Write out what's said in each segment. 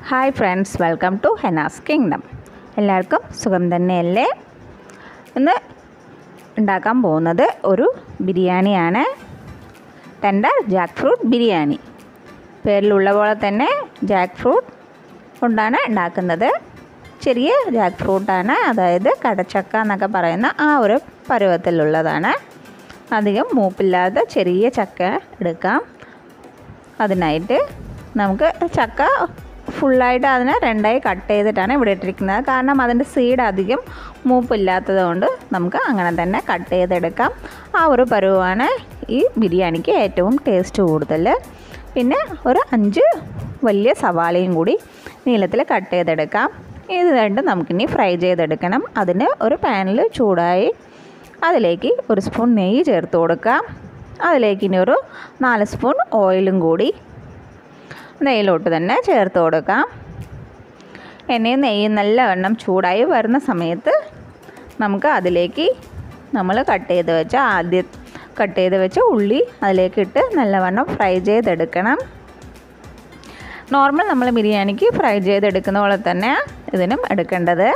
hi friends welcome to Hena's kingdom എല്ലാവർക്കും സുഖം തന്നെയല്ലേ ഇന്ന് ഉണ്ടാക്കാൻ പോകുന്നത് ഒരു ബിരിയാണിയാണ് ടെൻഡർ ജാക്ക് ഫ്രൂട്ട് ബിരിയാണി പേരിലുള്ള പോലെ തന്നെ ജാക്ക് ഫ്രൂട്ട് കൊണ്ടാണ് ഉണ്ടാക്കുന്നത് ചെറിയ ജാക്ക് ഫ്രൂട്ടാണ് അതായത് കടച്ചക്ക എന്നൊക്കെ പറയുന്ന ആ ഒരു പരുവത്തിലുള്ളതാണ് അധികം മൂപ്പില്ലാത്ത ചെറിയ ചക്ക എടുക്കാം അതിനായിട്ട് നമുക്ക് ചക്ക ഫുള്ളായിട്ട് അതിനെ രണ്ടായി കട്ട് ചെയ്തിട്ടാണ് ഇവിടെ ഇട്ടിരിക്കുന്നത് കാരണം അതിൻ്റെ സീഡ് അധികം മൂപ്പില്ലാത്തത് കൊണ്ട് നമുക്ക് അങ്ങനെ തന്നെ കട്ട് ചെയ്തെടുക്കാം ആ ഒരു പരുവാണ് ഈ ബിരിയാണിക്ക് ഏറ്റവും ടേസ്റ്റ് കൂടുതൽ പിന്നെ ഒരു അഞ്ച് വലിയ സവാളയും കൂടി നീളത്തിൽ കട്ട് ചെയ്തെടുക്കാം ഇത് രണ്ടും നമുക്കിനി ഫ്രൈ ചെയ്തെടുക്കണം അതിന് ഒരു പാനിൽ ചൂടായി അതിലേക്ക് ഒരു സ്പൂൺ നെയ്യ് ചേർത്ത് കൊടുക്കാം അതിലേക്ക് ഇനി ഒരു നാല് സ്പൂൺ ഓയിലും കൂടി നെയ്യിലോട്ട് തന്നെ ചേർത്ത് കൊടുക്കാം എണ്ണയും നെയ്യും നല്ലവണ്ണം ചൂടായി വരുന്ന സമയത്ത് നമുക്ക് അതിലേക്ക് നമ്മൾ കട്ട് ചെയ്ത് വെച്ച ആദ്യം കട്ട് ചെയ്ത് വെച്ച ഉള്ളി അതിലേക്ക് ഇട്ട് നല്ലവണ്ണം ഫ്രൈ ചെയ്തെടുക്കണം നോർമൽ നമ്മൾ ബിരിയാണിക്ക് ഫ്രൈ ചെയ്തെടുക്കുന്ന പോലെ തന്നെ ഇതിനും എടുക്കേണ്ടത്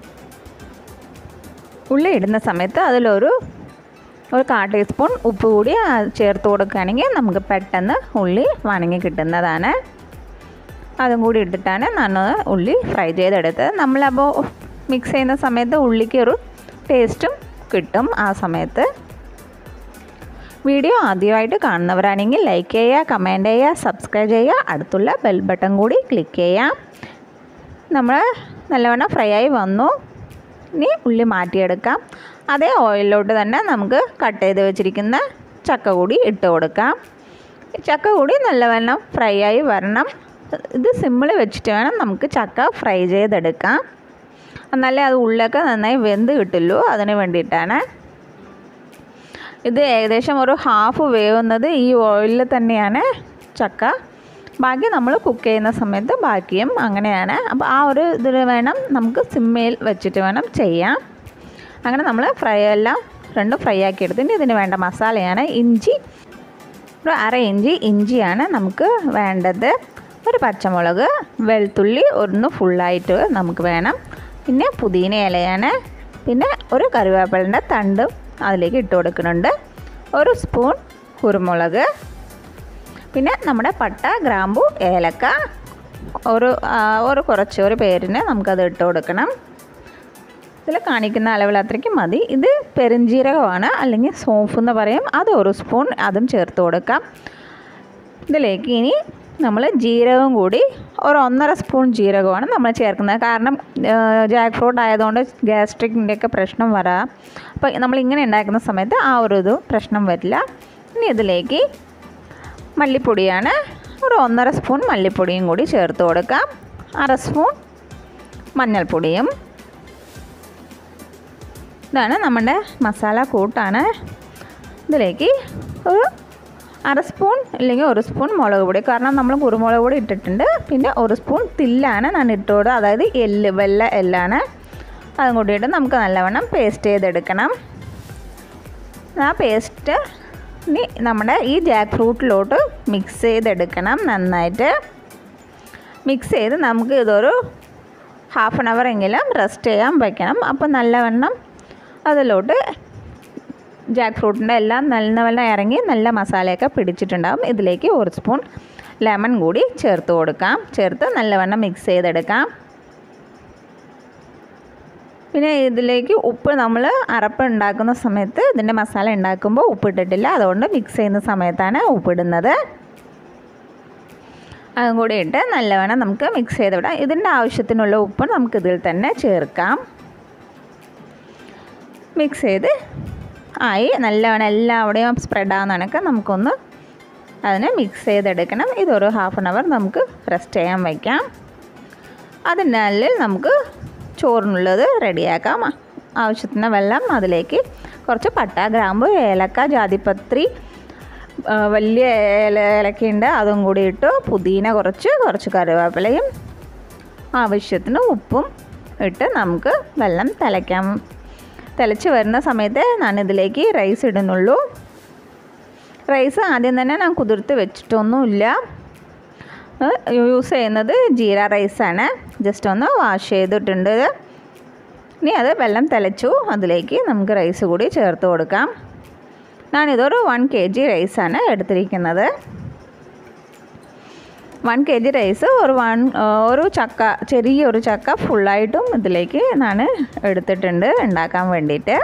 ഉള്ളി ഇടുന്ന സമയത്ത് അതിലൊരു ഒരു കാ ടീസ്പൂൺ ഉപ്പ് കൂടി ചേർത്ത് കൊടുക്കുകയാണെങ്കിൽ നമുക്ക് പെട്ടെന്ന് ഉള്ളി വണങ്ങി കിട്ടുന്നതാണ് അതും കൂടി ഇട്ടിട്ടാണ് ഞാൻ ഉള്ളി ഫ്രൈ ചെയ്തെടുത്തത് നമ്മളപ്പോൾ മിക്സ് ചെയ്യുന്ന സമയത്ത് ഉള്ളിക്ക് ഒരു ടേസ്റ്റും കിട്ടും ആ സമയത്ത് വീഡിയോ ആദ്യമായിട്ട് കാണുന്നവരാണെങ്കിൽ ലൈക്ക് ചെയ്യുക കമൻറ്റ് ചെയ്യുക സബ്സ്ക്രൈബ് ചെയ്യുക അടുത്തുള്ള ബെൽ ബട്ടൺ കൂടി ക്ലിക്ക് ചെയ്യാം നമ്മൾ നല്ലവണ്ണം ഫ്രൈ ആയി വന്നു ഇനി ഉള്ളി മാറ്റിയെടുക്കാം അതേ ഓയിലിലോട്ട് തന്നെ നമുക്ക് കട്ട് ചെയ്ത് വെച്ചിരിക്കുന്ന ചക്ക കൂടി ഇട്ട് കൊടുക്കാം ചക്ക കൂടി നല്ലവണ്ണം ഫ്രൈ ആയി വരണം ഇത് സിമ്മിൾ വെച്ചിട്ട് വേണം നമുക്ക് ചക്ക ഫ്രൈ ചെയ്തെടുക്കാം എന്നാലേ അത് ഉള്ളൊക്കെ നന്നായി വെന്ത് കിട്ടുള്ളൂ അതിന് വേണ്ടിയിട്ടാണ് ഇത് ഏകദേശം ഒരു ഹാഫ് വേവുന്നത് ഈ ഓയിലിൽ തന്നെയാണ് ചക്ക ബാക്കി നമ്മൾ കുക്ക് ചെയ്യുന്ന സമയത്ത് ബാക്കിയും അങ്ങനെയാണ് അപ്പോൾ ആ ഒരു ഇതിൽ വേണം നമുക്ക് സിമ്മയിൽ വെച്ചിട്ട് വേണം ചെയ്യാം അങ്ങനെ നമ്മൾ ഫ്രൈ എല്ലാം രണ്ടും ഫ്രൈ ആക്കി എടുത്തിട്ട് ഇതിന് വേണ്ട മസാലയാണ് ഇഞ്ചി ഒരു അര ഇഞ്ചി ഇഞ്ചിയാണ് നമുക്ക് വേണ്ടത് ഒരു പച്ചമുളക് വെളുത്തുള്ളി ഒന്ന് ഫുള്ളായിട്ട് നമുക്ക് വേണം പിന്നെ പുതിന ഇലയാണ് പിന്നെ ഒരു കറിവേപ്പിലിൻ്റെ തണ്ടും അതിലേക്ക് ഇട്ട് കൊടുക്കുന്നുണ്ട് ഒരു സ്പൂൺ കുരുമുളക് പിന്നെ നമ്മുടെ പട്ട ഗ്രാമ്പു ഏലക്ക ഒരു ഒരു കുറച്ച് ഒരു പേരിന് നമുക്കത് ഇട്ട് കൊടുക്കണം ഇതിൽ കാണിക്കുന്ന അളവിൽ അത്രയ്ക്ക് മതി ഇത് പെരുംജീരകമാണ് അല്ലെങ്കിൽ സോഫ് എന്ന് പറയും അത് ഒരു സ്പൂൺ അതും ചേർത്ത് കൊടുക്കാം ഇതിലേക്ക് ഇനി നമ്മൾ ജീരകം കൂടി ഒരു ഒന്നര സ്പൂൺ ജീരകമാണ് നമ്മൾ ചേർക്കുന്നത് കാരണം ജാക്ക് ഫ്രൂട്ട് ആയതുകൊണ്ട് ഗ്യാസ്ട്രിക്കിൻ്റെയൊക്കെ പ്രശ്നം വരാം അപ്പോൾ നമ്മൾ ഇങ്ങനെ ഉണ്ടാക്കുന്ന സമയത്ത് ആ ഒരു ഇത് പ്രശ്നം വരില്ല ഇനി ഇതിലേക്ക് മല്ലിപ്പൊടിയാണ് ഒരു ഒന്നര സ്പൂൺ മല്ലിപ്പൊടിയും കൂടി ചേർത്ത് കൊടുക്കാം അര സ്പൂൺ മഞ്ഞൾപ്പൊടിയും ഇതാണ് നമ്മുടെ മസാല കൂട്ടാണ് ഇതിലേക്ക് ഒരു അര സ്പൂൺ അല്ലെങ്കിൽ ഒരു സ്പൂൺ മുളക് പൊടി കാരണം നമ്മൾ കുരുമുളക് പൊടി ഇട്ടിട്ടുണ്ട് പിന്നെ ഒരു സ്പൂൺ തില്ലാണ് ഞാൻ ഇട്ടോട് അതായത് എല്ല് വെള്ള എല്ലാണ് അതും കൂടിയിട്ട് നമുക്ക് നല്ലവണ്ണം പേസ്റ്റ് ചെയ്തെടുക്കണം ആ പേസ്റ്റ് ഇനി നമ്മുടെ ഈ ജാക്ക് ഫ്രൂട്ടിലോട്ട് മിക്സ് ചെയ്തെടുക്കണം നന്നായിട്ട് മിക്സ് ചെയ്ത് നമുക്ക് ഇതൊരു ഹാഫ് ആൻ അവർ എങ്കിലും റെസ്റ്റ് ചെയ്യാൻ വയ്ക്കണം അപ്പോൾ നല്ലവണ്ണം അതിലോട്ട് ജാക്ക് ഫ്രൂട്ടിൻ്റെ എല്ലാം നല്ലവണ്ണം ഇറങ്ങി നല്ല മസാലയൊക്കെ പിടിച്ചിട്ടുണ്ടാകും ഇതിലേക്ക് ഒരു സ്പൂൺ ലെമൺ കൂടി ചേർത്ത് കൊടുക്കാം ചേർത്ത് നല്ലവണ്ണം മിക്സ് ചെയ്തെടുക്കാം പിന്നെ ഇതിലേക്ക് ഉപ്പ് നമ്മൾ അറപ്പ് ഉണ്ടാക്കുന്ന സമയത്ത് ഇതിൻ്റെ മസാല ഉണ്ടാക്കുമ്പോൾ ഉപ്പിട്ടിട്ടില്ല അതുകൊണ്ട് മിക്സ് ചെയ്യുന്ന സമയത്താണ് ഉപ്പിടുന്നത് അതും കൂടി ഇട്ട് നല്ലവണ്ണം നമുക്ക് മിക്സ് ചെയ്ത് വിടാം ഇതിൻ്റെ ആവശ്യത്തിനുള്ള ഉപ്പ് നമുക്ക് ഇതിൽ തന്നെ ചേർക്കാം മിക്സ് ചെയ്ത് ആയി നല്ലവണ്ണം എല്ലാവിടെയും സ്പ്രെഡ് ആവുന്ന കണക്ക് നമുക്കൊന്ന് അതിനെ മിക്സ് ചെയ്തെടുക്കണം ഇതൊരു ഹാഫ് ആൻ അവർ നമുക്ക് റെസ്റ്റ് ചെയ്യാൻ വയ്ക്കാം അതിനുള്ളിൽ നമുക്ക് ചോറിനുള്ളത് റെഡിയാക്കാം ആവശ്യത്തിന് വെള്ളം അതിലേക്ക് കുറച്ച് പട്ട ഗ്രാമ്പ് ഏലക്ക ജാതിപത്രി വലിയ ഏല ഏലക്കയുണ്ട് അതും കൂടി ഇട്ടു പുതിന കുറച്ച് കുറച്ച് കറിവേപ്പിലയും ആവശ്യത്തിന് ഉപ്പും ഇട്ട് നമുക്ക് വെള്ളം തിളയ്ക്കാം തിളച്ച് വരുന്ന സമയത്ത് ഞാൻ ഇതിലേക്ക് റൈസ് ഇടുന്നുള്ളൂ റൈസ് ആദ്യം തന്നെ ഞാൻ കുതിർത്ത് വെച്ചിട്ടൊന്നുമില്ല യൂസ് ചെയ്യുന്നത് ജീര റൈസാണ് ജസ്റ്റ് ഒന്ന് വാഷ് ചെയ്തിട്ടുണ്ട് ഇത് ഇനി അത് വെള്ളം തിളച്ചു അതിലേക്ക് നമുക്ക് റൈസ് കൂടി ചേർത്ത് കൊടുക്കാം ഞാനിതൊരു വൺ കെ ജി റൈസാണ് എടുത്തിരിക്കുന്നത് വൺ കെ ജി റൈസ് ഒരു വൺ ഒരു ചക്ക ചെറിയൊരു ചക്ക ഫുള്ളായിട്ടും ഇതിലേക്ക് ഞാൻ എടുത്തിട്ടുണ്ട് ഉണ്ടാക്കാൻ വേണ്ടിയിട്ട്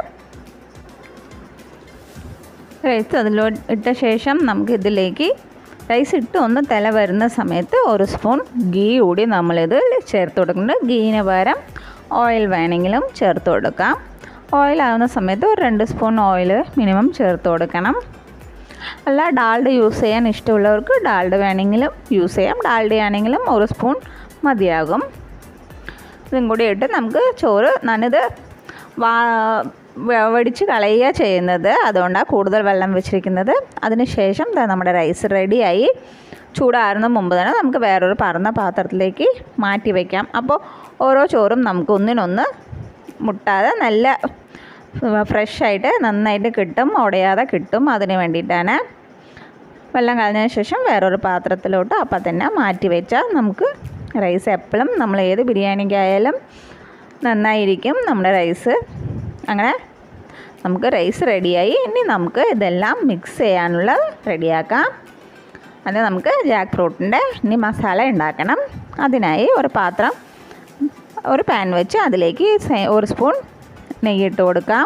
റൈസ് അതിലോ ഇട്ട ശേഷം നമുക്ക് ഇതിലേക്ക് റൈസ് ഇട്ട് ഒന്ന് തില വരുന്ന സമയത്ത് ഒരു സ്പൂൺ ഗീ കൂടി നമ്മളിത് ചേർത്ത് കൊടുക്കുന്നുണ്ട് ഗീന് പകരം ഓയിൽ വേണമെങ്കിലും ചേർത്ത് കൊടുക്കാം ഓയിൽ ആവുന്ന സമയത്ത് ഒരു രണ്ട് സ്പൂൺ ഓയിൽ മിനിമം ചേർത്ത് കൊടുക്കണം അല്ല ഡാൽഡ യൂസ് ചെയ്യാൻ ഇഷ്ടമുള്ളവർക്ക് ഡാൽഡ വേണമെങ്കിലും യൂസ് ചെയ്യാം ഡാൽഡ ആണെങ്കിലും ഒരു സ്പൂൺ മതിയാകും ഇതും കൂടി ഇട്ട് നമുക്ക് ചോറ് ഞാനിത് വാ വടിച്ച് കളയുക ചെയ്യുന്നത് അതുകൊണ്ടാണ് കൂടുതൽ വെള്ളം വെച്ചിരിക്കുന്നത് അതിന് ശേഷം ദാ നമ്മുടെ റൈസ് റെഡിയായി ചൂടാറുന്ന മുമ്പ് തന്നെ നമുക്ക് വേറൊരു പറന്ന പാത്രത്തിലേക്ക് മാറ്റി വയ്ക്കാം അപ്പോൾ ഓരോ ചോറും നമുക്ക് ഒന്നിനൊന്ന് മുട്ടാതെ നല്ല ഫ്രഷായിട്ട് നന്നായിട്ട് കിട്ടും ഉടയാതെ കിട്ടും അതിന് വേണ്ടിയിട്ടാണ് വെള്ളം കളഞ്ഞതിന് ശേഷം വേറൊരു പാത്രത്തിലോട്ട് അപ്പം തന്നെ മാറ്റി വെച്ചാൽ നമുക്ക് റൈസ് എപ്പോഴും നമ്മൾ ഏത് ബിരിയാണിക്കായാലും നന്നായിരിക്കും നമ്മുടെ റൈസ് അങ്ങനെ നമുക്ക് റൈസ് റെഡിയായി ഇനി നമുക്ക് ഇതെല്ലാം മിക്സ് ചെയ്യാനുള്ള റെഡിയാക്കാം അത് നമുക്ക് ജാക്ക് ഫ്രൂട്ടിൻ്റെ ഇനി മസാല ഉണ്ടാക്കണം അതിനായി ഒരു പാത്രം ഒരു പാൻ വെച്ച് അതിലേക്ക് ഒരു സ്പൂൺ നെയ്യ് ഇട്ട് കൊടുക്കാം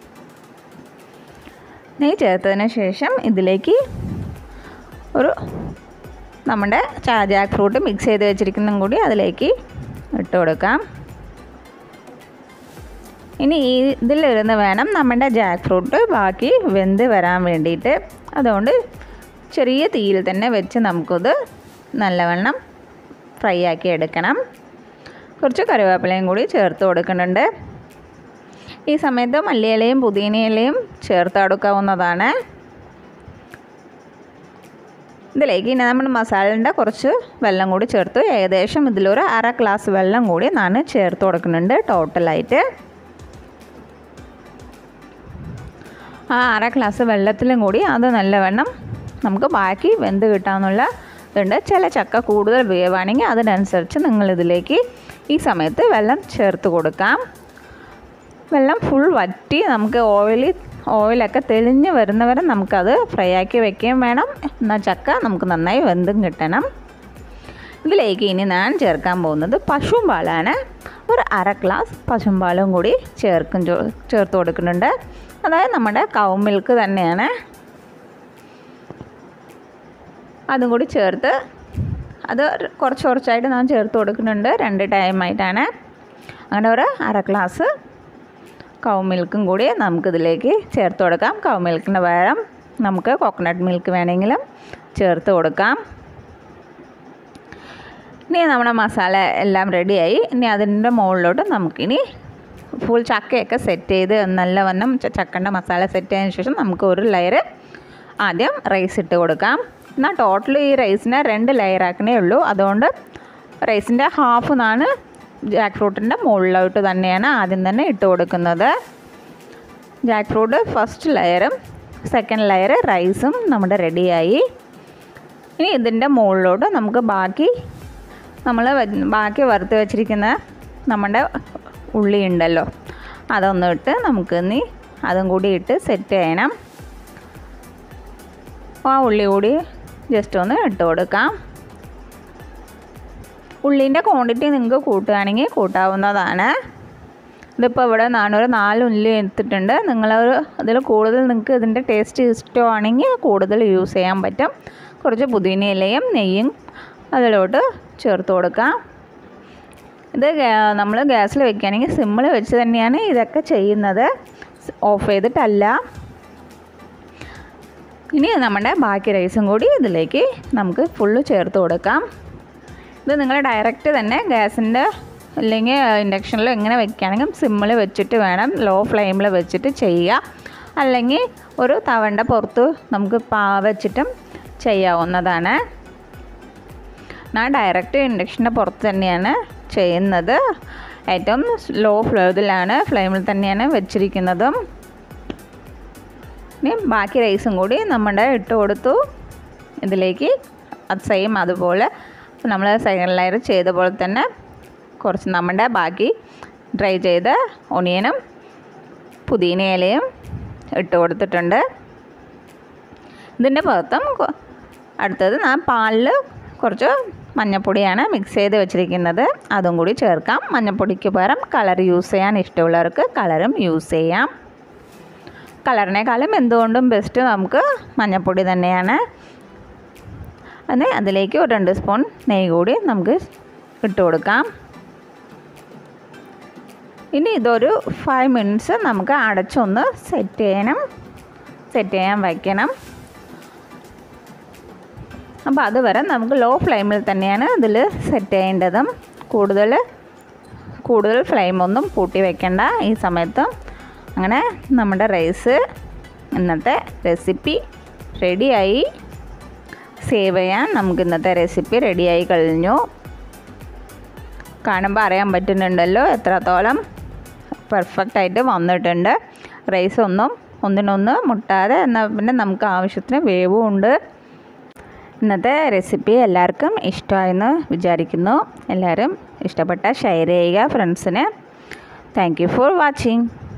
നെയ്യ് ചേർത്തതിന് ശേഷം ഇതിലേക്ക് ഒരു നമ്മുടെ ജാക്ക് ഫ്രൂട്ട് മിക്സ് ചെയ്ത് വെച്ചിരിക്കുന്നതും കൂടി അതിലേക്ക് ഇട്ട് കൊടുക്കാം ഇനി ഈ ഇതിലിരുന്ന് വേണം നമ്മുടെ ജാക്ക് ഫ്രൂട്ട് ബാക്കി വെന്ത് വരാൻ വേണ്ടിയിട്ട് അതുകൊണ്ട് ചെറിയ തീയിൽ തന്നെ വെച്ച് നമുക്കത് നല്ലവണ്ണം ഫ്രൈ ആക്കി എടുക്കണം കുറച്ച് കറിവേപ്പിലയും കൂടി ചേർത്ത് കൊടുക്കുന്നുണ്ട് ഈ സമയത്ത് മല്ലിയിലയും പുതിനയിലയും ചേർത്ത് കൊടുക്കാവുന്നതാണ് ഇതിലേക്ക് ഇനി നമ്മൾ മസാലൻ്റെ കുറച്ച് വെള്ളം കൂടി ചേർത്ത് ഏകദേശം ഇതിലൊരു അര ഗ്ലാസ് വെള്ളം കൂടി ഞാൻ ചേർത്ത് കൊടുക്കുന്നുണ്ട് ടോട്ടലായിട്ട് ആ അര ഗ്ലാസ് വെള്ളത്തിലും കൂടി അത് നല്ലവണ്ണം നമുക്ക് ബാക്കി വെന്ത് കിട്ടാമെന്നുള്ള ഇതുണ്ട് ചില ചക്ക കൂടുതൽ വേവാണെങ്കിൽ അതിനനുസരിച്ച് നിങ്ങളിതിലേക്ക് ഈ സമയത്ത് വെള്ളം ചേർത്ത് കൊടുക്കാം വെള്ളം ഫുൾ വറ്റി നമുക്ക് ഓയിൽ ഓയിലൊക്കെ തെളിഞ്ഞ് വരുന്നവരെ നമുക്കത് ഫ്രൈ ആക്കി വെക്കുകയും വേണം എന്നാൽ ചക്ക നമുക്ക് നന്നായി വെന്തും കിട്ടണം ഇതിലേക്ക് ഇനി ഞാൻ ചേർക്കാൻ പോകുന്നത് പശുവും പാലാണ് ഒരു അര ഗ്ലാസ് പശുവും പാലും കൂടി ചേർക്കും ചേർത്ത് കൊടുക്കുന്നുണ്ട് അതായത് നമ്മുടെ കൗ മിൽക്ക് തന്നെയാണ് അതും കൂടി ചേർത്ത് അത് കുറച്ച് കുറച്ചായിട്ട് ഞാൻ ചേർത്ത് കൊടുക്കുന്നുണ്ട് രണ്ട് ടൈമായിട്ടാണ് അങ്ങനെ ഒരു അര ഗ്ലാസ് കൗ മിൽക്കും കൂടി നമുക്കിതിലേക്ക് ചേർത്ത് കൊടുക്കാം കൗ മിൽക്കിന് പകരം നമുക്ക് കോക്കനട്ട് മിൽക്ക് വേണമെങ്കിലും ചേർത്ത് കൊടുക്കാം ഇനി നമ്മുടെ മസാല എല്ലാം റെഡിയായി ഇനി അതിൻ്റെ മുകളിലോട്ട് നമുക്കിനി ഫുൾ ചക്കയൊക്കെ സെറ്റ് ചെയ്ത് നല്ലവണ്ണം ചക്കൻ്റെ മസാല സെറ്റ് ചെയ്തതിന് ശേഷം നമുക്ക് ഒരു ലെയർ ആദ്യം റൈസ് ഇട്ട് കൊടുക്കാം എന്നാൽ ടോട്ടൽ ഈ റൈസിനെ രണ്ട് ലെയർ ആക്കണേ ഉള്ളൂ അതുകൊണ്ട് റൈസിൻ്റെ ഹാഫ് നാണ് ജാക്ക് ഫ്രൂട്ടിൻ്റെ മുകളിലോട്ട് തന്നെയാണ് ആദ്യം തന്നെ ഇട്ട് കൊടുക്കുന്നത് ജാക്ക് ഫ്രൂട്ട് ഫസ്റ്റ് ലെയറും സെക്കൻഡ് ലെയർ റൈസും നമ്മുടെ റെഡിയായി ഇനി ഇതിൻ്റെ മുകളിലോട്ട് നമുക്ക് ബാക്കി നമ്മൾ ബാക്കി വറുത്ത് വെച്ചിരിക്കുന്ന നമ്മുടെ ഉള്ളി ഉണ്ടല്ലോ അതൊന്ന് ഇട്ട് നമുക്ക് ഇനി അതും കൂടി ഇട്ട് സെറ്റ് ചെയ്യണം ആ ഉള്ളി കൂടി ജസ്റ്റ് ഒന്ന് ഇട്ട് കൊടുക്കാം ഉള്ളീൻ്റെ ക്വാണ്ടിറ്റി നിങ്ങൾക്ക് കൂട്ടുകയാണെങ്കിൽ കൂട്ടാവുന്നതാണ് ഇതിപ്പോൾ ഇവിടെ നാനൂറ് നാല് ഉള്ളി എടുത്തിട്ടുണ്ട് നിങ്ങളൊരു അതിൽ കൂടുതൽ നിങ്ങൾക്ക് ഇതിൻ്റെ ടേസ്റ്റ് ഇഷ്ടമാണെങ്കിൽ കൂടുതൽ യൂസ് ചെയ്യാൻ പറ്റും കുറച്ച് പുതിനയിലയും നെയ്യും അതിലോട്ട് ചേർത്ത് കൊടുക്കാം ഇത് നമ്മൾ ഗ്യാസിൽ വെക്കുകയാണെങ്കിൽ സിമ്മിൽ വെച്ച് തന്നെയാണ് ഇതൊക്കെ ചെയ്യുന്നത് ഓഫ് ചെയ്തിട്ടല്ല ഇനി നമ്മുടെ ബാക്കി റൈസും കൂടി ഇതിലേക്ക് നമുക്ക് ഫുള്ള് ചേർത്ത് കൊടുക്കാം ഇത് നിങ്ങൾ ഡയറക്റ്റ് തന്നെ ഗ്യാസിൻ്റെ അല്ലെങ്കിൽ ഇൻഡക്ഷനിൽ എങ്ങനെ വെക്കുകയാണെങ്കിലും സിമ്മിൽ വെച്ചിട്ട് വേണം ലോ ഫ്ലെയിമിൽ വെച്ചിട്ട് ചെയ്യുക അല്ലെങ്കിൽ ഒരു തവണ്ട പുറത്ത് നമുക്ക് പാ വെച്ചിട്ടും ചെയ്യാവുന്നതാണ് ഞാൻ ഡയറക്റ്റ് ഇൻഡക്ഷൻ്റെ പുറത്ത് തന്നെയാണ് ചെയ്യുന്നത് ഏറ്റവും ലോ ഫ്ലെയിമിലാണ് ഫ്ലെയിമിൽ തന്നെയാണ് വെച്ചിരിക്കുന്നതും ഇനി ബാക്കി റൈസും കൂടി നമ്മുടെ ഇട്ട് കൊടുത്തു ഇതിലേക്ക് അത് സെയിം അതുപോലെ നമ്മൾ സെക്കൻഡ് ലെയർ ചെയ്ത പോലെ തന്നെ കുറച്ച് നമ്മുടെ ബാക്കി ഡ്രൈ ചെയ്ത ഒണിയനും പുതിന ഇലയും ഇട്ട് കൊടുത്തിട്ടുണ്ട് ഇതിൻ്റെ പുറത്തും കൊ- അടുത്തത് ഞാൻ പാലിൽ കുറച്ച് മഞ്ഞൾപ്പൊടിയാണ് മിക്സ് ചെയ്ത് വെച്ചിരിക്കുന്നത് അതും കൂടി ചേർക്കാം മഞ്ഞൾപ്പൊടിക്ക് പകരം കളർ യൂസ് ചെയ്യാൻ ഇഷ്ടമുള്ളവർക്ക് കളറും യൂസ് ചെയ്യാം കളറിനേക്കാളും എന്തുകൊണ്ടും ബെസ്റ്റ് നമുക്ക് മഞ്ഞൾപ്പൊടി തന്നെയാണ് അത് അതിലേക്ക് ഒരു രണ്ട് സ്പൂൺ നെയ്യ് കൂടി നമുക്ക് ഇട്ട് കൊടുക്കാം ഇനി ഇതൊരു ഫൈവ് മിനിറ്റ്സ് നമുക്ക് അടച്ചൊന്ന് സെറ്റ് ചെയ്യണം സെറ്റ് ചെയ്യാൻ വയ്ക്കണം അപ്പോൾ അതുവരെ നമുക്ക് ലോ ഫ്ലെയിമിൽ തന്നെയാണ് ഇതിൽ സെറ്റ് ചെയ്യേണ്ടതും കൂടുതൽ കൂടുതൽ ഫ്ലെയിമൊന്നും കൂട്ടി വെക്കണ്ട ഈ സമയത്ത് അങ്ങനെ നമ്മുടെ റൈസ് ഇന്നത്തെ റെസിപ്പി റെഡിയായി സേവ് ചെയ്യാൻ നമുക്ക് ഇന്നത്തെ റെസിപ്പി റെഡിയായി കഴിഞ്ഞു കാണുമ്പോൾ അറിയാൻ പറ്റുന്നുണ്ടല്ലോ എത്രത്തോളം പെർഫെക്റ്റ് ആയിട്ട് വന്നിട്ടുണ്ട് റൈസ് ഒന്നും ഒന്നിനൊന്ന് മുട്ടാതെ എന്നാൽ പിന്നെ നമുക്ക് ആവശ്യത്തിന് വേവും ഉണ്ട് ഇന്നത്തെ റെസിപ്പി എല്ലാവർക്കും ഇഷ്ടമായെന്ന് വിചാരിക്കുന്നു എല്ലാവരും ഇഷ്ടപ്പെട്ട ഷെയർ ചെയ്യുക ഫ്രണ്ട്സിന് താങ്ക് യു ഫോർ വാച്ചിങ്